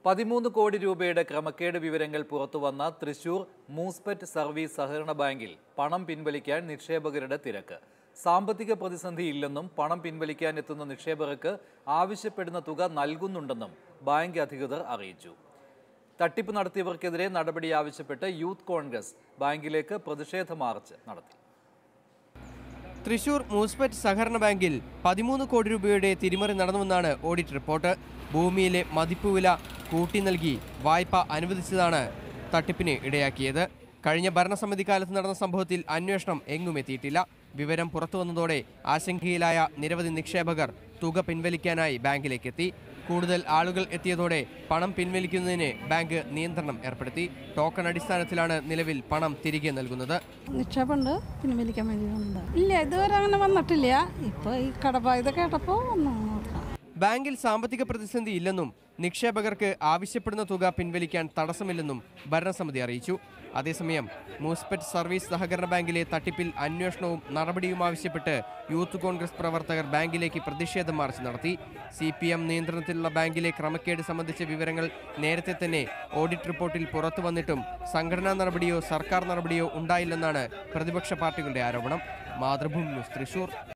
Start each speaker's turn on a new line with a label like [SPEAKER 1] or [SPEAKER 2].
[SPEAKER 1] പതിമൂന്ന് കോടി രൂപയുടെ ക്രമക്കേട് വിവരങ്ങൾ പുറത്തുവന്ന തൃശൂർ മൂസ്പെറ്റ് സർവീസ് സഹകരണ ബാങ്കിൽ പണം പിൻവലിക്കാൻ നിക്ഷേപകരുടെ തിരക്ക് സാമ്പത്തിക പ്രതിസന്ധി ഇല്ലെന്നും പണം പിൻവലിക്കാൻ എത്തുന്ന നിക്ഷേപകർക്ക് ആവശ്യപ്പെടുന്ന തുക നൽകുന്നുണ്ടെന്നും ബാങ്ക് അധികൃതർ അറിയിച്ചു തട്ടിപ്പ് നടത്തിയവർക്കെതിരെ നടപടി ആവശ്യപ്പെട്ട് യൂത്ത് കോൺഗ്രസ് ബാങ്കിലേക്ക് പ്രതിഷേധ മാർച്ച് നടത്തി
[SPEAKER 2] തൃശൂർ മൂസ്പെറ്റ് സഹകരണ ബാങ്കിൽ പതിമൂന്ന് കോടി രൂപയുടെ തിരിമറി നടന്നുവെന്നാണ് ഓഡിറ്റ് റിപ്പോർട്ട് ഭൂമിയിലെ മതിപ്പുവില കൂട്ടി നൽകി വായ്പ അനുവദിച്ചതാണ് തട്ടിപ്പിന് ഇടയാക്കിയത് കഴിഞ്ഞ ഭരണസമിതി കാലത്ത് നടന്ന സംഭവത്തിൽ അന്വേഷണം എങ്ങും എത്തിയിട്ടില്ല വിവരം പുറത്തുവന്നതോടെ ആശങ്കയിലായ നിരവധി നിക്ഷേപകർ തുക പിൻവലിക്കാനായി ബാങ്കിലേക്ക് എത്തി കൂടുതൽ ആളുകൾ എത്തിയതോടെ പണം പിൻവലിക്കുന്നതിന് ബാങ്ക് നിയന്ത്രണം ഏർപ്പെടുത്തി ടോക്കൺ അടിസ്ഥാനത്തിലാണ് നിലവിൽ പണം തിരികെ നൽകുന്നത്
[SPEAKER 3] നിക്ഷേപമുണ്ട് പിൻവലിക്കാൻ വേണ്ടി വന്നതാ ഇല്ല ഇതുവരെ അങ്ങനെ വന്നിട്ടില്ല ഇപ്പോൾ ഈ കടബാധ്യത കേട്ടപ്പോൾ വന്നു നോക്കാം
[SPEAKER 2] ബാങ്കിൽ സാമ്പത്തിക പ്രതിസന്ധി ഇല്ലെന്നും നിക്ഷേപകർക്ക് ആവശ്യപ്പെടുന്ന തുക പിൻവലിക്കാൻ തടസ്സമില്ലെന്നും ഭരണസമിതി അറിയിച്ചു അതേസമയം മൂസ്പെറ്റ് സർവീസ് സഹകരണ ബാങ്കിലെ തട്ടിപ്പിൽ അന്വേഷണവും നടപടിയും ആവശ്യപ്പെട്ട് യൂത്ത് കോൺഗ്രസ് പ്രവർത്തകർ ബാങ്കിലേക്ക് പ്രതിഷേധ മാർച്ച് നടത്തി സി പി എം നിയന്ത്രണത്തിലുള്ള ബാങ്കിലെ ക്രമക്കേട് സംബന്ധിച്ച വിവരങ്ങൾ നേരത്തെ തന്നെ ഓഡിറ്റ് റിപ്പോർട്ടിൽ പുറത്തു വന്നിട്ടും സംഘടനാ നടപടിയോ സർക്കാർ നടപടിയോ ഉണ്ടായില്ലെന്നാണ് പ്രതിപക്ഷ പാർട്ടികളുടെ ആരോപണം മാതൃഭൂമി ന്യൂസ് തൃശൂർ